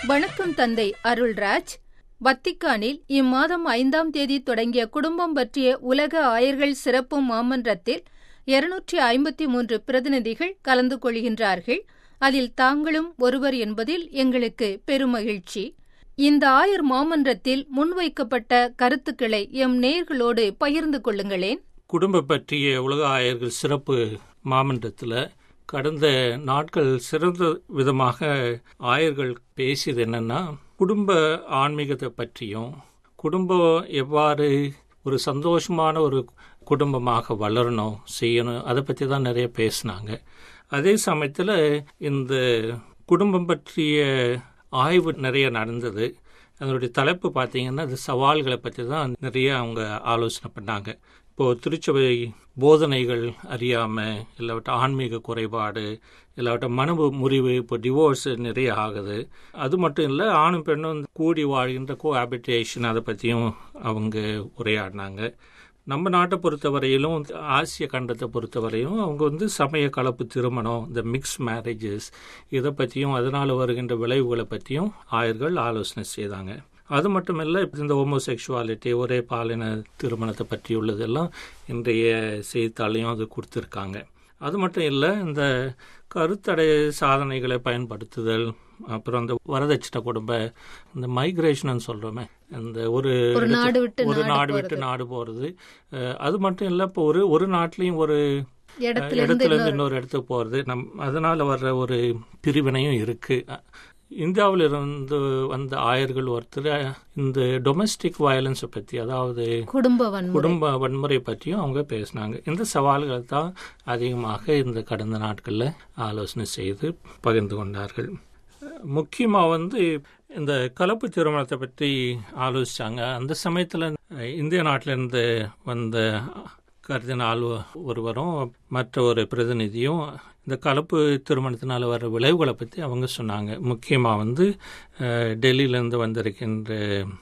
வணக்கம் தந்தை அருள்ராஜ் வத்திக்கானில் இம்மாதம் ஐந்தாம் தேதி தொடங்கிய குடும்பம் பற்றிய உலக ஆயர்கள் சிறப்பு மாமன்றத்தில் இருநூற்றி ஐம்பத்தி மூன்று பிரதிநிதிகள் கலந்து கொள்கின்றார்கள் அதில் தாங்களும் ஒருவர் என்பதில் எங்களுக்கு பெருமகிழ்ச்சி இந்த ஆயர் மாமன்றத்தில் முன்வைக்கப்பட்ட கருத்துக்களை எம் நேர்களோடு பகிர்ந்து கொள்ளுங்களேன் குடும்ப பற்றிய உலக ஆயர்கள் சிறப்பு மாமன்றத்தில் கடந்த நாட்கள் சிறந்த விதமாக ஆயர்கள் பேசியது என்னன்னா குடும்ப ஆன்மீகத்தை பற்றியும் குடும்பம் எவ்வாறு ஒரு சந்தோஷமான ஒரு குடும்பமாக வளரணும் செய்யணும் அதை பற்றி தான் நிறைய பேசினாங்க அதே சமயத்தில் இந்த குடும்பம் பற்றிய ஆய்வு நிறைய நடந்தது அதனுடைய தலைப்பு பார்த்தீங்கன்னா அது சவால்களை பற்றி தான் நிறைய அவங்க ஆலோசனை பண்ணாங்க இப்போது திருச்சபை போதனைகள் அறியாமல் இல்லாவிட்ட ஆன்மீக குறைபாடு இல்லாவிட்ட மன முறிவு இப்போ டிவோர்ஸ் நிறைய ஆகுது அது மட்டும் இல்லை ஆணும் பெண்ணும் கூடி வாழ்கின்ற கோ ஹேபிடேஷன் அதை பற்றியும் அவங்க உரையாடினாங்க நம்ம நாட்டை பொறுத்தவரையிலும் ஆசிய கண்டத்தை பொறுத்தவரையிலும் அவங்க வந்து சமய கலப்பு திருமணம் இந்த மிக்ஸ் மேரேஜஸ் இதை பற்றியும் அதனால் வருகின்ற விளைவுகளை பற்றியும் ஆயர்கள் ஆலோசனை செய்தாங்க அது மட்டும் இல்லை இந்த ஹோமோசெக்சுவாலிட்டி ஒரே பாலின திருமணத்தை பற்றி உள்ளதெல்லாம் இன்றைய செய்தித்தாளையும் அது கொடுத்துருக்காங்க அது மட்டும் இல்லை இந்த கருத்தடை சாதனைகளை பயன்படுத்துதல் அப்புறம் அந்த வரதட்சணை குடும்ப இந்த மைக்ரேஷன் சொல்றோமே இந்த ஒரு நாடு விட்டு ஒரு நாடு விட்டு நாடு போறது அது மட்டும் இல்லை இப்போ ஒரு ஒரு நாட்டிலையும் ஒரு இடத்துல இருந்து இன்னொரு இடத்துக்கு போறது நம் அதனால வர்ற ஒரு பிரிவினையும் இருக்கு இந்தியாவில் இருந்து வந்த ஆயர்கள் ஒருத்தர் இந்த டொமஸ்டிக் வயலன்ஸை பற்றி அதாவது குடும்ப குடும்ப வன்முறை பற்றியும் அவங்க பேசினாங்க இந்த சவால்கள் தான் அதிகமாக இந்த கடந்த நாட்களில் ஆலோசனை செய்து பகிர்ந்து கொண்டார்கள் முக்கியமாக வந்து இந்த கலப்பு திருமணத்தை பற்றி ஆலோசித்தாங்க அந்த சமயத்தில் இந்திய நாட்டிலிருந்து வந்த கருதினால் ஒருவரும் மற்ற ஒரு பிரதிநிதியும் இந்த கலப்பு திருமணத்தினால் வர விளைவுகளை பற்றி அவங்க சொன்னாங்க முக்கியமாக வந்து டெல்லியிலேருந்து வந்திருக்கின்ற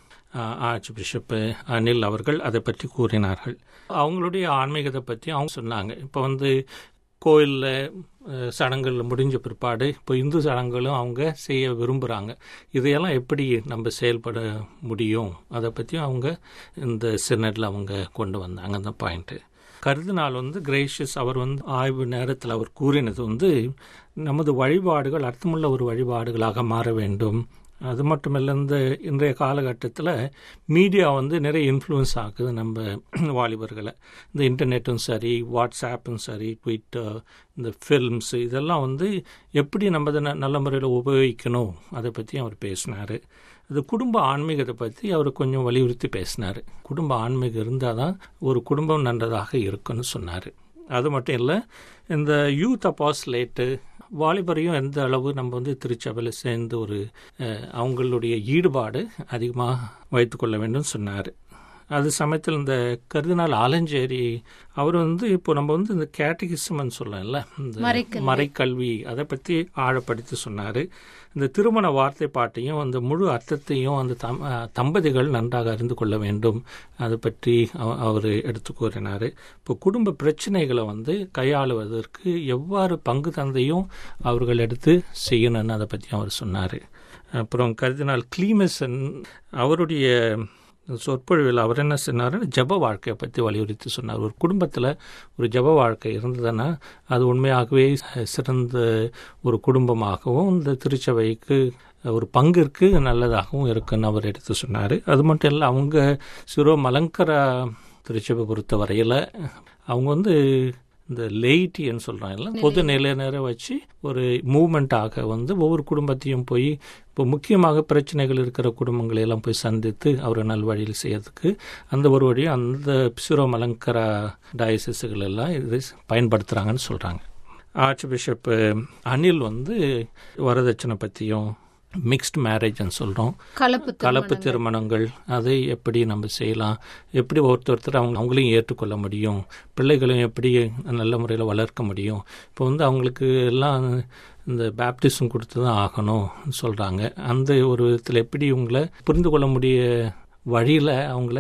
ஆர்ச் பிஷப்பு அனில் அவர்கள் அதை பற்றி கூறினார்கள் அவங்களுடைய ஆன்மீகத்தை பற்றி அவங்க சொன்னாங்க இப்போ வந்து கோயிலில் சடங்குகள் முடிஞ்ச பிற்பாடு இப்போ இந்து சடங்குகளும் அவங்க செய்ய விரும்புகிறாங்க இதையெல்லாம் எப்படி நம்ம செயல்பட முடியும் அதை பற்றியும் அவங்க இந்த சின்னடில் அவங்க கொண்டு வந்தாங்க அந்த பாயிண்ட்டு கருதினால் வந்து கிரேஷியஸ் அவர் வந்து ஆய்வு நேரத்தில் அவர் கூறினது வந்து நமது வழிபாடுகள் அர்த்தமுள்ள ஒரு வழிபாடுகளாக மாற வேண்டும் அது மட்டும் இல்லை இந்த இன்றைய காலகட்டத்தில் மீடியா வந்து நிறைய இன்ஃப்ளூயன்ஸ் ஆகுது நம்ம வாலிபர்களை இந்த இன்டர்நெட்டும் சரி வாட்ஸ்ஆப்பும் சரி ட்விட்டர் இந்த ஃபில்ம்ஸ் இதெல்லாம் வந்து எப்படி நம்ம அதை நல்ல முறையில் உபயோகிக்கணும் அதை பற்றி அவர் பேசினார் அது குடும்ப ஆன்மீகத்தை பற்றி அவர் கொஞ்சம் வலியுறுத்தி பேசினார் குடும்ப ஆன்மீகம் இருந்தால் தான் ஒரு குடும்பம் நன்றதாக இருக்குன்னு சொன்னார் அது மட்டும் இல்லை இந்த யூத் அப்பாஸ்லேட்டு வாலிபரையும் எந்த அளவு நம்ம வந்து திருச்சபையில் சேர்ந்து ஒரு அவங்களுடைய ஈடுபாடு அதிகமாக வைத்துக்கொள்ள வேண்டும் சொன்னார் அது சமயத்தில் இந்த கருதினால் ஆலஞ்சேரி அவர் வந்து இப்போ நம்ம வந்து இந்த கேட்டகிசம்னு சொல்லலாம்ல இந்த மறைக்கல்வி அதை பற்றி ஆழப்படுத்தி சொன்னார் இந்த திருமண வார்த்தை பாட்டையும் அந்த முழு அர்த்தத்தையும் அந்த தம் தம்பதிகள் நன்றாக அறிந்து கொள்ள வேண்டும் அதை பற்றி அவர் எடுத்து கூறினார் இப்போ குடும்ப பிரச்சனைகளை வந்து கையாளுவதற்கு எவ்வாறு பங்கு தந்தையும் அவர்கள் எடுத்து செய்யணும்னு அதை பற்றி அவர் சொன்னார் அப்புறம் கருதினால் கிளீமசன் அவருடைய சொற்பொழிவில் அவர் என்ன சொன்னார் ஜப வாழ்க்கையை பற்றி வலியுறுத்தி சொன்னார் ஒரு குடும்பத்தில் ஒரு ஜப வாழ்க்கை இருந்ததுன்னா அது உண்மையாகவே சிறந்த ஒரு குடும்பமாகவும் இந்த திருச்சபைக்கு ஒரு பங்கிற்கு நல்லதாகவும் இருக்குன்னு அவர் எடுத்து சொன்னார் அது மட்டும் இல்லை அவங்க சிரோ மலங்கர திருச்சபை பொறுத்த வரையில் அவங்க வந்து இந்த லேட்டின்னு சொல்கிறாங்கல்ல பொது நிலை நேர வச்சு ஒரு மூமெண்ட்டாக வந்து ஒவ்வொரு குடும்பத்தையும் போய் இப்போ முக்கியமாக பிரச்சனைகள் இருக்கிற குடும்பங்களை எல்லாம் போய் சந்தித்து அவரை நல்வழியில் செய்யறதுக்கு அந்த ஒரு வழி அந்த சிரோ மலங்கரா டயசிஸுகள் எல்லாம் இது பயன்படுத்துகிறாங்கன்னு சொல்கிறாங்க ஆர்ச் பிஷப் அனில் வந்து வரதட்சணை பற்றியும் மிக்ஸ்ட் மேரேஜ்னு சொல்கிறோம் கலப்பு கலப்பு திருமணங்கள் அதை எப்படி நம்ம செய்யலாம் எப்படி ஒருத்தர் ஒருத்தர் அவங்க அவங்களையும் ஏற்றுக்கொள்ள முடியும் பிள்ளைகளையும் எப்படி நல்ல முறையில் வளர்க்க முடியும் இப்போ வந்து அவங்களுக்கு எல்லாம் இந்த பேப்டிசம் கொடுத்து தான் ஆகணும் சொல்கிறாங்க அந்த ஒரு விதத்தில் எப்படி இவங்களை புரிந்து கொள்ள முடிய வழியில் அவங்கள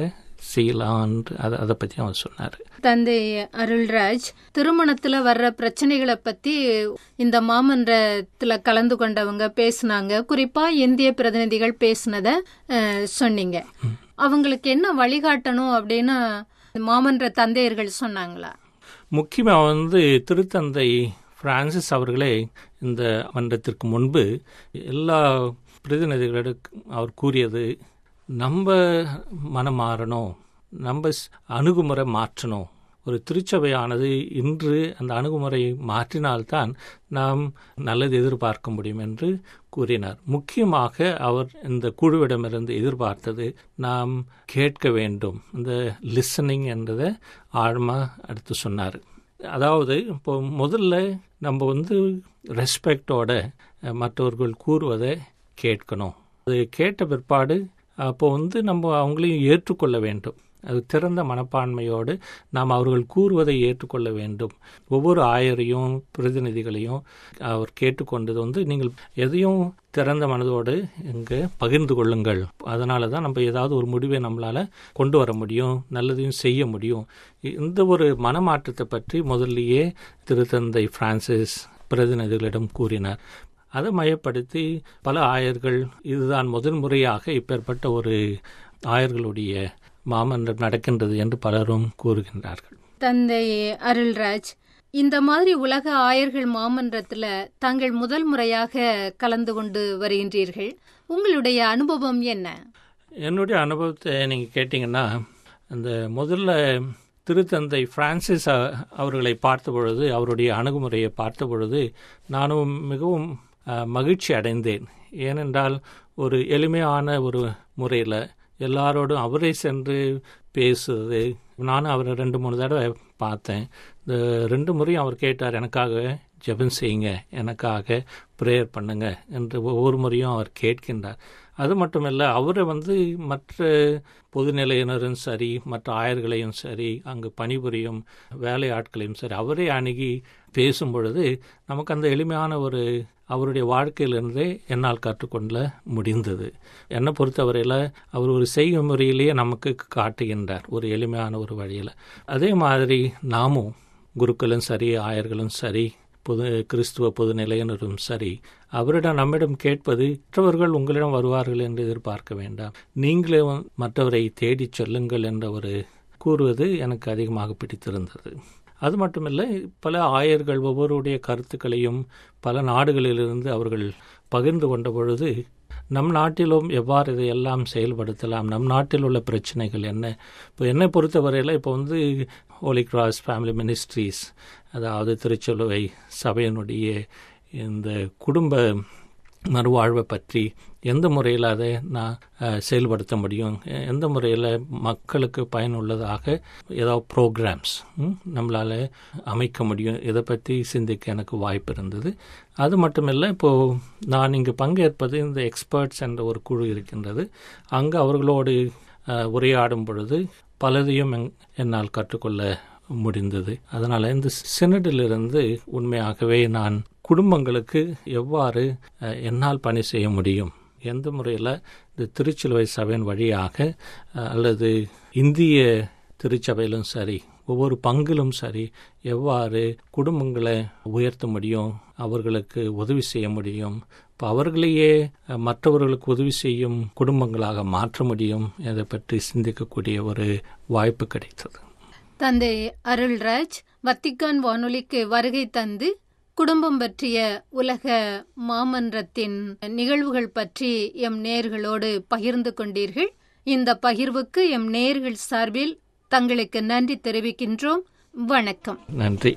செய்யலான்னு அதை அதை பற்றி அவர் சொன்னார் தந்தை அருள்ராஜ் திருமணத்துல வர்ற பிரச்சனைகளை பத்தி இந்த மாமன்றத்துல கலந்து கொண்டவங்க பேசுனாங்க குறிப்பா இந்திய பிரதிநிதிகள் பேசுனத அஹ், சொன்னீங்க அவங்களுக்கு என்ன வழிகாட்டணும் அப்படின்னு மாமன்ற தந்தையர்கள் சொன்னாங்களா முக்கியமாக வந்து திருத்தந்தை பிரான்சிஸ் அவர்களே இந்த மன்றத்திற்கு முன்பு எல்லா பிரதிநிதிகளிடம் அவர் கூறியது நம்ம மனம் மாறணும் நம்ம ஸ்- அணுகுமுறை மாற்றணும் ஒரு திருச்சபையானது இன்று அந்த அணுகுமுறை மாற்றினால்தான் நாம் நல்லது எதிர்பார்க்க முடியும் என்று கூறினார் முக்கியமாக அவர் இந்த குழுவிடமிருந்து எதிர்பார்த்தது நாம் கேட்க வேண்டும் இந்த லிசனிங் என்றதை ஆழமாக எடுத்து சொன்னார் அதாவது இப்போ முதல்ல நம்ம வந்து ரெஸ்பெக்டோட அஹ், மற்றவர்கள் கூறுவதை கேட்கணும் அது கேட்ட பிற்பாடு அப்போ வந்து நம்ம அவங்களையும் ஏற்றுக்கொள்ள வேண்டும் அது திறந்த மனப்பான்மையோடு நாம் அவர்கள் கூறுவதை ஏற்றுக்கொள்ள வேண்டும் ஒவ்வொரு ஆயரையும் பிரதிநிதிகளையும் அவர் கேட்டுக்கொண்டது வந்து நீங்கள் எதையும் திறந்த மனதோடு இங்கே பகிர்ந்து கொள்ளுங்கள் அதனால தான் நம்ம ஏதாவது ஒரு முடிவை நம்மளால் கொண்டு வர முடியும் நல்லதையும் செய்ய முடியும் இந்த ஒரு மனமாற்றத்தை பற்றி முதல்லையே திருத்தந்தை பிரான்சிஸ் பிரதிநிதிகளிடம் கூறினார் அதை மையப்படுத்தி பல ஆயர்கள் இதுதான் முதல் முறையாக இப்பேற்பட்ட ஒரு ஆயர்களுடைய மாமன்றம் நடக்கின்றது என்று பலரும் கூறுகின்றார்கள் தந்தை அருள்ராஜ் இந்த மாதிரி உலக ஆயர்கள் மாமன்றத்துல தாங்கள் முதல் முறையாக கலந்து கொண்டு வருகின்றீர்கள் உங்களுடைய அனுபவம் என்ன என்னுடைய அனுபவத்தை நீங்கள் கேட்டிங்கன்னா அந்த முதல்ல திருத்தந்தை பிரான்சிஸ் அ- அவர்களை பார்த்த பொழுது அவருடைய அணுகுமுறையை பார்த்த பொழுது நானும் மிகவும் அ, மகிழ்ச்சி அடைந்தேன் ஏனென்றால் ஒரு எளிமையான ஒரு முறையில் எல்லாரோடும் அவரே சென்று பேசுறது நானும் அவரை ரெண்டு மூணு தடவை பார்த்தேன் இந்த ரெண்டு முறையும் அவர் கேட்டார் எனக்காக ஜெபம் செய்யுங்க எனக்காக ப்ரேயர் பண்ணுங்க என்று ஒவ்வொரு முறையும் அவர் கேட்கின்றார் அது மட்டுமல்ல அவரை வந்து மற்ற பொதுநிலையினரும் சரி மற்ற ஆயர்களையும் சரி அங்கு பணிபுரியும் வேலை ஆட்களையும் சரி அவரே அணுகி பேசும் பொழுது நமக்கு அந்த எளிமையான ஒரு அவருடைய வாழ்க்கையிலிருந்தே என்னால் கற்றுக்கொள்ள முடிந்தது என்னை பொறுத்தவரையில் அவர் ஒரு செய்கை முறையிலேயே நமக்கு காட்டுகின்றார் ஒரு எளிமையான ஒரு வழியில் அதே மாதிரி நாமும் குருக்களும் சரி ஆயர்களும் சரி பொது கிறிஸ்துவ பொதுநிலையினரும் சரி அவரிடம் நம்மிடம் கேட்பது மற்றவர்கள் உங்களிடம் வருவார்கள் என்று எதிர்பார்க்க வேண்டாம் நீங்களே வந்து மற்றவரை தேடிச் செல்லுங்கள் என்ற ஒரு கூறுவது எனக்கு அதிகமாக பிடித்திருந்தது அது மட்டுமில்லை பல ஆயர்கள் ஒவ்வொருடைய கருத்துக்களையும் பல நாடுகளிலிருந்து அவர்கள் பகிர்ந்து கொண்ட பொழுது நம் நாட்டிலும் எவ்வாறு இதையெல்லாம் செயல்படுத்தலாம் நம் நாட்டில் உள்ள பிரச்சனைகள் என்ன இப்போ என்னை பொறுத்தவரையில் இப்போ வந்து ஹோலி கிராஸ் ஃபேமிலி மினிஸ்ட்ரீஸ் அதாவது திருச்செலுவை சபையினுடைய இந்த குடும்ப மறுவாழ்வை பற்றி எந்த முறையில் அதை நான் அஹ், செயல்படுத்த முடியும் எ- எந்த முறையில் மக்களுக்கு பயனுள்ளதாக ஏதாவது ப்ரோக்ராம்ஸ் நம்மளால் அமைக்க முடியும் இதை பற்றி சிந்திக்க எனக்கு வாய்ப்பு இருந்தது அது மட்டுமில்லை இப்போது நான் இங்கு பங்கேற்பது இந்த எக்ஸ்பர்ட்ஸ் என்ற ஒரு குழு இருக்கின்றது அங்கு அவர்களோடு அஹ், உரையாடும் பொழுது பலதையும் என்- என்னால் கற்றுக்கொள்ள முடிந்தது அதனால் இந்த சினடிலிருந்து உண்மையாகவே நான் குடும்பங்களுக்கு எவ்வாறு அஹ், என்னால் பணி செய்ய முடியும் எந்த முறையில் இந்த திருச்சிலுவை சபையின் வழியாக அஹ், அல்லது இந்திய திருச்சபையிலும் சரி ஒவ்வொரு பங்கிலும் சரி எவ்வாறு குடும்பங்களை உயர்த்த முடியும் அவர்களுக்கு உதவி செய்ய முடியும் இப்போ அவர்களையே அஹ், மற்றவர்களுக்கு உதவி செய்யும் குடும்பங்களாக மாற்ற முடியும் இதை பற்றி சிந்திக்கக்கூடிய ஒரு வாய்ப்பு கிடைத்தது தந்தை அருள்ராஜ் வத்திக்கான் வானொலிக்கு வருகை தந்து குடும்பம் பற்றிய உலக மாமன்றத்தின் நிகழ்வுகள் பற்றி எம் நேர்களோடு பகிர்ந்து கொண்டீர்கள் இந்த பகிர்வுக்கு எம் நேர்கள் சார்பில் தங்களுக்கு நன்றி தெரிவிக்கின்றோம் வணக்கம் நன்றி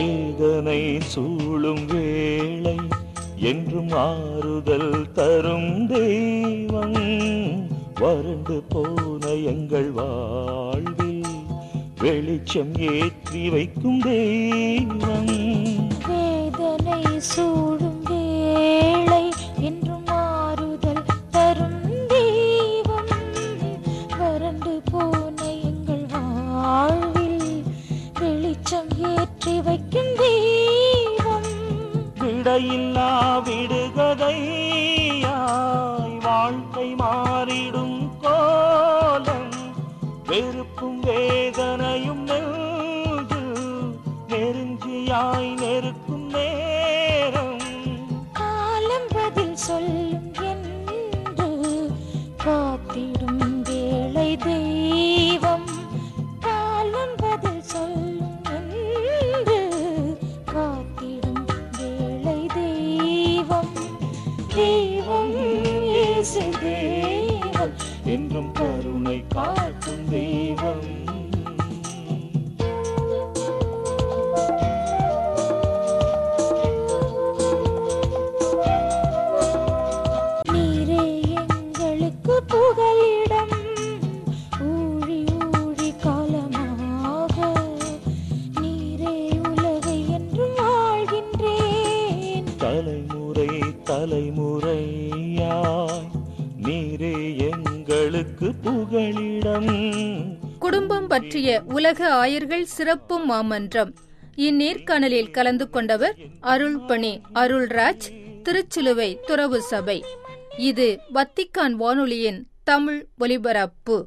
வேதனை சூழும் வேளை என்றும் ஆறுதல் தரும் தெய்வம் வறண்டு போன எங்கள் வாழ்வில் வெளிச்சம் ஏற்றி வைக்கும் தெய்வம் வேதனை சூழும் வேளை என்றும் மாறுதல் தரும் தெய்வம் வறண்டு போன எங்கள் வாழ்வில் வெளிச்சம் ஏற்றி வைக்கும் தெய்வம் விடையில்லா விடுகதையாய் வாழ்க்கை மாறிடும் கோலம் வெறுப்பும் வேதனையும் நெஞ்சில் நெருஞ்சியாய் நெருக்கும் நேரம் காலம் பதில் சொல்லும் என்று காத்திடும் வேளை தெய்வம் காலம் பதில் சொல்லும் என்று காத்திடும் வேளை தெய்வம் தெய்வம் இயேசு தெய்வம் என்றும் கருணை காட்டும் தெய்வம் நீரே எங்களுக்கு புகலிடம் ஊழி ஊழி காலமாக நீரே உலகை என்றும் வாழ்கின்றேன் தலைமுறை தலைமுறையாய் நீரே எங்களுக்கு புகழிடம் குடும்பம் பற்றிய உலக ஆயர்கள் சிறப்பு மாமன்றம் இந்நேர்காணலில் கலந்து கொண்டவர் அருள்பணி அருள்ராஜ் திருச்சிலுவை துறவு சபை இது வத்திக்கான் வானொலியின் தமிழ் ஒலிபரப்பு